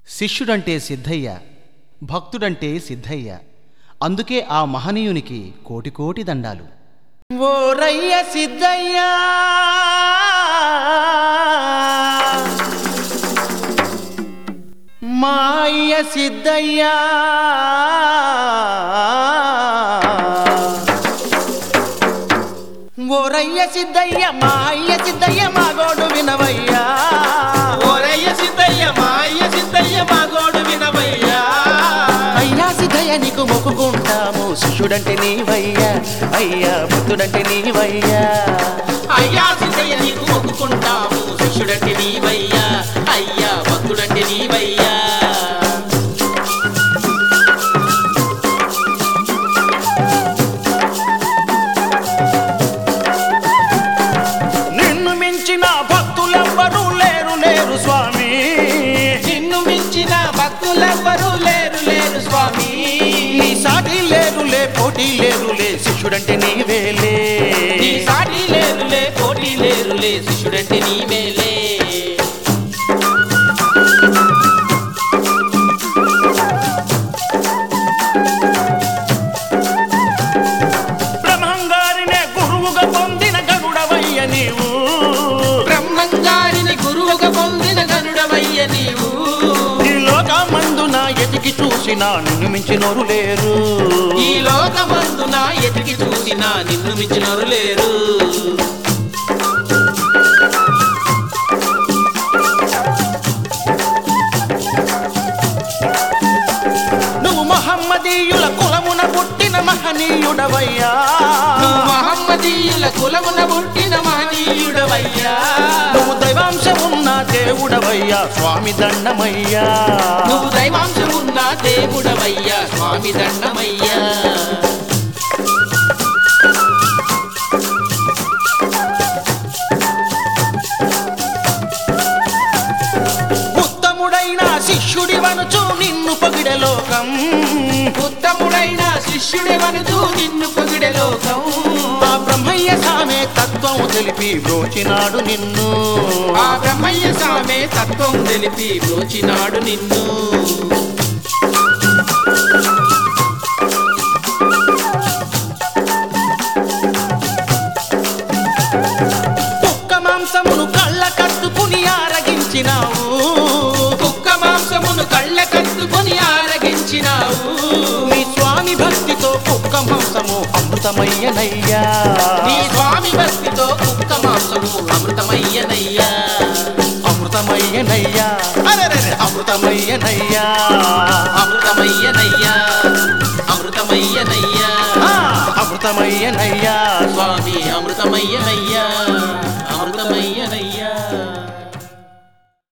శిష్యుడంటే సిద్ధయ్య భక్తుడంటే సిద్ధయ్య అందుకే ఆ మహనీయునికి కోటి కోటి దండాలు ఓరయ్య సిద్ధయ్యా మాయ సిద్ధయ్యా ఓరయ్య సిద్ధయ్య మాయ సిద్ధయ్య మాగోడు వినవయ్యా ఓరయ్య సిద్ధయ్య మాయ సిద్ధయ్య మా గోడు వినవయ్యా అయ్యా సిద్ధయ్య నీకు మొక్కుకుంటాము శిష్యుడంటే నీవయ్యా అయ్యా భక్తుడంటే నీవయ్యా అయ్యా సిద్ధయ్య నీకు మొక్కుకుంటాము శిష్యుడంటే నీవయ్యా అయ్యా భక్తుడంటే నీవయ్యా నిన్ను మించిన భక్తులెవ్వరూ లేరు లేరు స్వామి నిన్ను మించిన భక్తులెవ్వరూ లేరు లేరు స్వామి నీ సాటి లేరులే పోటీ లేరులే శిష్యుడంటే నీవేలే నీ సాటి లేరులే పోటీ లేరులే శిష్యుడంటే నీవేలే బ్రహ్మంగారినే గురువుగా పొందిన గరుడవయ్య నీవు బ్రహ్మంగారిని గురువుగా పొందిన గనుడవయ్య నీవు ఈ లోకమందున ఎతికి చూసిన నిన్ను మించినోరు లేరు ఈ లోకమందున ఎతికి చూసిన నిన్ను మించినరు లేరు నువ్వు మహమ్మదీయుల కులమున పుట్టిన మహనీయుడవయ్యా నువ్వు మహమ్మదీయుల కులమున పుట్టిన మహనీయుడవయ్యా నువ్వు దైవాంశమున్న దేవుడవయ్యా స్వామి దండమయ్యా నువ్వు దైవాంశమున్న దేవుడవయ్యా స్వామి దండమయ్యా ఉత్తముడైన శిష్యుడి వనుచు నిన్ను పొగిడే లోకం ఉత్తముడైన శిష్యుడెవనుతూ నిన్ను పొగిడే లోకం ఆ బ్రహ్మయ్య సామే తత్వం తెలిపి బ్రోచినాడు నిన్ను ఆ బ్రహ్మయ్య సామే తత్వం తెలిపి బ్రోచినాడు నిన్ను కుక్క మాంసమును కళ్ళ కట్టుకుని ఆరగించినావు కుక్క మాంసమును కళ్ళ కట్టుకొని ఆరగించినావు నీ స్వామి భక్తితో కుక్క మాంసము అమృతమయ్యనయ్యా నీ స్వామి భక్తితో కుక్క మాంసము అమృతమయ్యనయ్యా అమృతమయ్యనయ్యా అరెరెరె, అమృతమయ్యనయ్యా అమృతమయ్యనయ్యా అమృతమయ్యనయ్యా ఆ, అమృతమయ్యనయ్యా స్వామి అమృతమయ్యనయ్యా